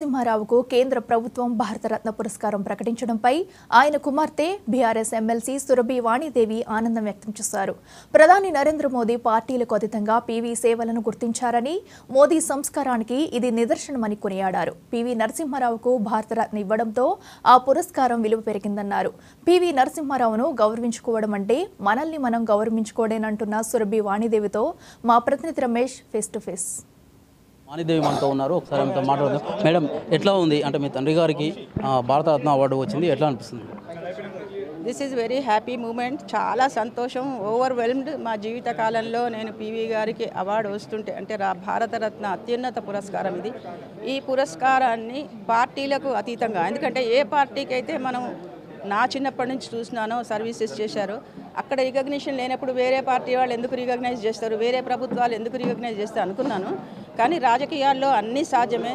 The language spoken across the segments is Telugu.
నరసింహారావుకు కేంద్ర ప్రభుత్వం భారతరత్న పురస్కారం ప్రకటించడంపై ఆయన కుమార్తె బీఆర్ఎస్ ఎమ్మెల్సీ సురభి వాణిదేవి ఆనందం వ్యక్తం చేశారు ప్రధాని నరేంద్ర మోదీ పార్టీలకు అతీతంగా పీవీ సేవలను గుర్తించారని మోదీ సంస్కారానికి ఇది నిదర్శనమని కొనియాడారు పీవీ నరసింహారావుకు భారతరత్న ఇవ్వడంతో ఆ పురస్కారం విలువ పెరిగిందన్నారు పీవీ నరసింహారావును గౌరవించుకోవడం అంటే మనల్ని మనం గౌరవించుకోవడేనంటున్న సురభి వాణిదేవితో మా ప్రతినిధి Ramesh face to face Vanidevi మనతో ఉన్నారు ఒకసారి ఆమెతో మాట్లాడదాం మేడం ఎట్లా ఉంది అంటే మీ తండ్రి గారికి ఆ, భారతరత్న అవార్డు వచ్చింది ఎట్లా అనిపిస్తుంది this is very happy moment చాలా సంతోషం ఓవర్వెల్మ్డ్ మా జీవిత కాలంలో నేను పివి గారికి అవార్డు వస్తుంటే అంటే రా భారతరత్న అత్యున్నత పురస్కారం ఇది ఈ పురస్కారాన్ని పార్టీలకు అతీతంగా ఎందుకంటే ఏ పార్టీకి అయితే మనం నా చిన్నప్పటి నుంచి చూసినానో సర్వీసెస్ చేశారో అక్కడ రికగ్నిషన్ లేనప్పుడు వేరే పార్టీ వాళ్ళు ఎందుకు రికగ్నైజ్ చేస్తారు వేరే ప్రభుత్వాలు ఎందుకు రికగ్నైజ్ చేస్తారు అనుకున్నాను కానీ రాజకీయాల్లో అన్నీ సాధ్యమే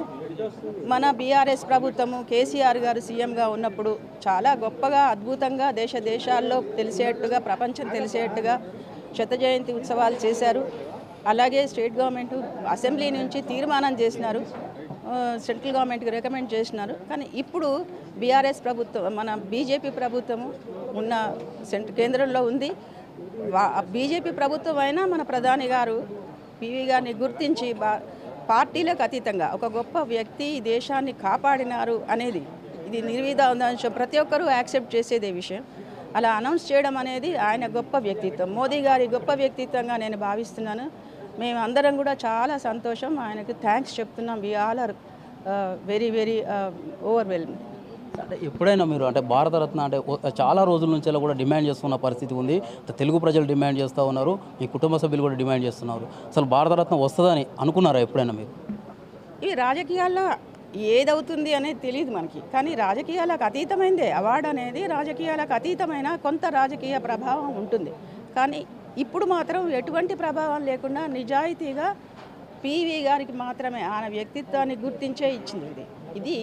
మన బీఆర్ఎస్ ప్రభుత్వము కేసీఆర్ గారు సీఎంగా ఉన్నప్పుడు చాలా గొప్పగా అద్భుతంగా దేశ దేశాల్లో తెలిసేట్టుగా ప్రపంచం తెలిసేట్టుగా శత జయంతి ఉత్సవాలు చేశారు అలాగే స్టేట్ గవర్నమెంట్ అసెంబ్లీ నుంచి తీర్మానం చేసినారు ఆ, సెంట్రల్ గవర్నమెంట్కి రికమెండ్ చేసినారు కానీ ఇప్పుడు బీఆర్ఎస్ ప్రభుత్వం మన బీజేపీ ప్రభుత్వము ఉన్న సెంట్ కేంద్రంలో ఉంది వా- బీజేపీ ప్రభుత్వం అయినా మన ప్రధాని గారు పివి గారిని గుర్తించి బా పార్టీలకు అతీతంగా ఒక గొప్ప వ్యక్తి ఈ దేశాన్ని కాపాడినారు అనేది ఇది నిర్విధాంశం ప్రతి ఒక్కరూ యాక్సెప్ట్ చేసేదే విషయం అలా అనౌన్స్ చేయడం అనేది ఆయన గొప్ప వ్యక్తిత్వం మోదీ గారి గొప్ప వ్యక్తిత్వంగా నేను భావిస్తున్నాను మేము అందరం కూడా చాలా సంతోషం ఆయనకు థ్యాంక్స్ చెప్తున్నాం we all are very very overwhelm అంటే ఎప్పుడైనా మీరు అంటే భారతరత్న అంటే ఓ- చాలా రోజుల నుంచి అలా కూడా డిమాండ్ చేస్తున్న పరిస్థితి ఉంది తెలుగు ప్రజలు డిమాండ్ చేస్తూ ఉన్నారు మీ కుటుంబ సభ్యులు కూడా డిమాండ్ చేస్తున్నారు అసలు భారతరత్న వస్తుందని అనుకున్నారా ఎప్పుడైనా మీరు ఇవి రాజకీయాల్లో ఏదవుతుంది అనేది తెలియదు మనకి కానీ రాజకీయాలకు అతీతమైందే అవార్డు అనేది రాజకీయాలకు అతీతమైన కొంత రాజకీయ ప్రభావం ఉంటుంది కానీ ఇప్పుడు మాత్రం ఎటువంటి ప్రభావం లేకుండా నిజాయితీగా పివి గారికి మాత్రమే ఆయన వ్యక్తిత్వాన్ని గుర్తించే ఇచ్చింది ఇది ఇది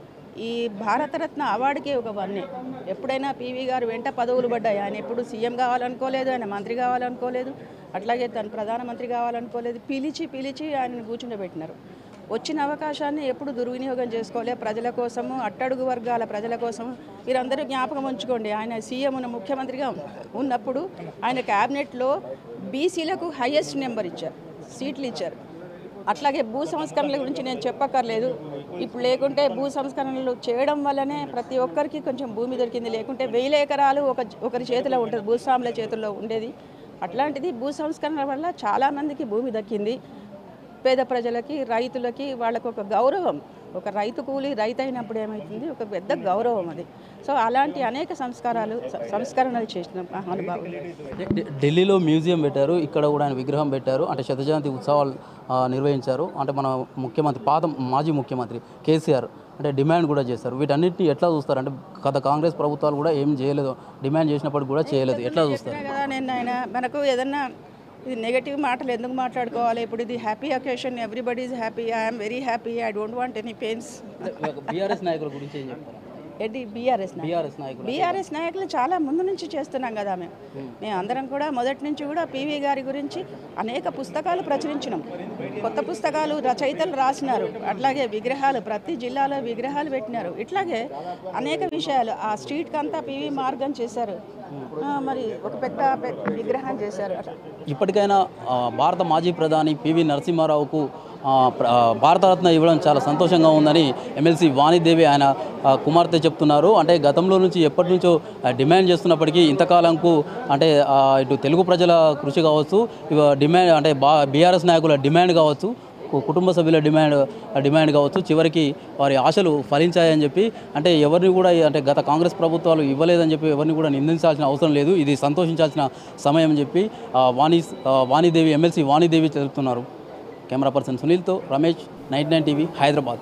ఈ భారతరత్న అవార్డుకే ఒక వన్నే ఎప్పుడైనా పివి గారు వెంట పదవులు పడ్డాయి ఆయన ఎప్పుడు సీఎం కావాలనుకోలేదు ఆయన మంత్రి కావాలనుకోలేదు అట్లాగే తను ప్రధానమంత్రి కావాలనుకోలేదు పిలిచి పిలిచి ఆయనను కూర్చుండబెట్టినారు వచ్చిన అవకాశాన్ని ఎప్పుడు దుర్వినియోగం చేసుకోలే ప్రజల కోసము అట్టడుగు వర్గాల ప్రజల కోసం మీరందరూ జ్ఞాపకం ఉంచుకోండి ఆయన సీఎం ఉన్న ముఖ్యమంత్రిగా ఉన్నప్పుడు ఆయన క్యాబినెట్లో బీసీలకు హైయెస్ట్ నెంబర్ ఇచ్చారు సీట్లు ఇచ్చారు అట్లాగే భూ సంస్కరణల గురించి నేను చెప్పక్కర్లేదు ఇప్పుడు లేకుంటే భూ సంస్కరణలు చేయడం వల్లనే ప్రతి ఒక్కరికి కొంచెం భూమి దొరికింది లేకుంటే వెయ్యి ఎకరాలు ఒక ఒకరి చేతిలో ఉంటుంది భూస్వాముల చేతుల్లో ఉండేది అట్లాంటిది భూ సంస్కరణల వల్ల చాలామందికి భూమి దక్కింది పేద ప్రజలకి రైతులకి వాళ్ళకు ఒక గౌరవం ఒక రైతు కూలి రైతు అయినప్పుడు ఏమవుతుంది ఒక పెద్ద గౌరవం అది సో అలాంటి అనేక సంస్కారాలు స- సంస్కరణలు చేసిన మహానుభావులు ఢి- ఢి- ఢిల్లీలో మ్యూజియం పెట్టారు ఇక్కడ కూడా ఆయన విగ్రహం పెట్టారు అంటే శత జయంతి ఉత్సవాలు ఆ, నిర్వహించారు అంటే మన ముఖ్యమంత్రి పాత మాజీ ముఖ్యమంత్రి కేసీఆర్ అంటే డిమాండ్ కూడా చేశారు వీటన్నిటిని ఎట్లా చూస్తారు అంటే గత కాంగ్రెస్ ప్రభుత్వాలు కూడా ఏం చేయలేదు డిమాండ్ చేసినప్పుడు కూడా చేయలేదు ఎట్లా చూస్తారు చెప్పినా కదా నేను ఆయన మనకు ఏదన్నా ఇది నెగటివ్ మాటలు ఎందుకు మాట్లాడుకోవాలి ఇప్పుడు ఇది happy occasion everybody is happy I'm very happy I don't want any pains BRS నాయకుల గురించి ఏం చెప్తారు ఏంటి బీఆర్ఎస్ బీఆర్ఎస్ నాయకులు బీఆర్ఎస్ నాయకులు చాలా ముందు నుంచి చేస్తున్నాం కదా మేము మేము అందరం కూడా మొదటి నుంచి కూడా పీవీ గారి గురించి అనేక పుస్తకాలు ప్రచురించినాం కొత్త పుస్తకాలు రచయితలు రాసినారు అట్లాగే విగ్రహాలు ప్రతి జిల్లాలో విగ్రహాలు పెట్టినారు ఇట్లాగే అనేక విషయాలు ఆ స్ట్రీట్కి అంతా పీవీ మార్గం చేశారు ఆ, మరి ఒక పెద్ద పెద్ద విగ్రహం చేశారు అట్లా ఇప్పటికైనా ఆ, భారత మాజీ ప్రధాని పివి నరసింహారావుకు ఆ, ప్ర- ఆ, భారతరత్న ఇవ్వడం చాలా సంతోషంగా ఉందని ఎమ్మెల్సీ వాణిదేవి ఆయన ఆ, కుమార్తె చెప్తున్నారు అంటే గతంలో నుంచి ఎప్పటి నుంచో ఆ, డిమాండ్ చేస్తున్నప్పటికీ ఇంతకాలంకు అంటే ఆ, ఇటు తెలుగు ప్రజల కృషి కావచ్చు ఇవ డిమాండ్ అంటే బా బీఆర్ఎస్ నాయకుల డిమాండ్ కావచ్చు కు- కుటుంబ సభ్యుల డిమాండ్ డిమాండ్ కావచ్చు చివరికి వారి ఆశలు ఫలించాయని చెప్పి అంటే ఎవరిని కూడా అంటే గత కాంగ్రెస్ ప్రభుత్వాలు ఇవ్వలేదని చెప్పి ఎవరిని కూడా నిందించాల్సిన అవసరం లేదు ఇది సంతోషించాల్సిన సమయం అని చెప్పి ఆ, వాణి ఆ, వాణిదేవి ఎమ్మెల్సీ వాణిదేవి తెలుపుతున్నారు కెమెరా పర్సన్ సునీల్తో Ramesh night nine TV Hyderabad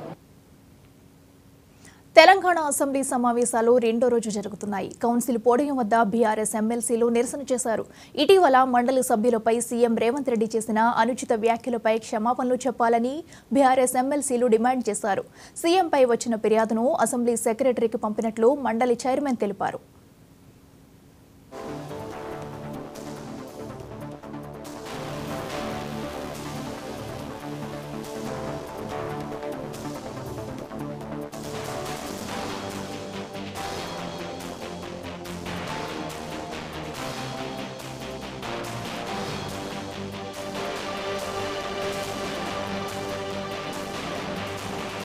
Telangana assembly సమావేశాలు రెండో రోజు జరుగుతున్నాయి కౌన్సిల్ పోడియం వద్ద బీఆర్ఎస్ ఎమ్మెల్సీలు నిరసన చేశారు ఇటీవల మండలి సభ్యులపై సీఎం రేవంత్ రెడ్డి చేసిన అనుచిత వ్యాఖ్యలపై క్షమాపణలు చెప్పాలని బీఆర్ఎస్ ఎమ్మెల్సీలు డిమాండ్ చేశారు సీఎంపై వచ్చిన ఫిర్యాదును అసెంబ్లీ సెక్రటరీకి పంపినట్లు మండలి చైర్మన్ తెలిపారు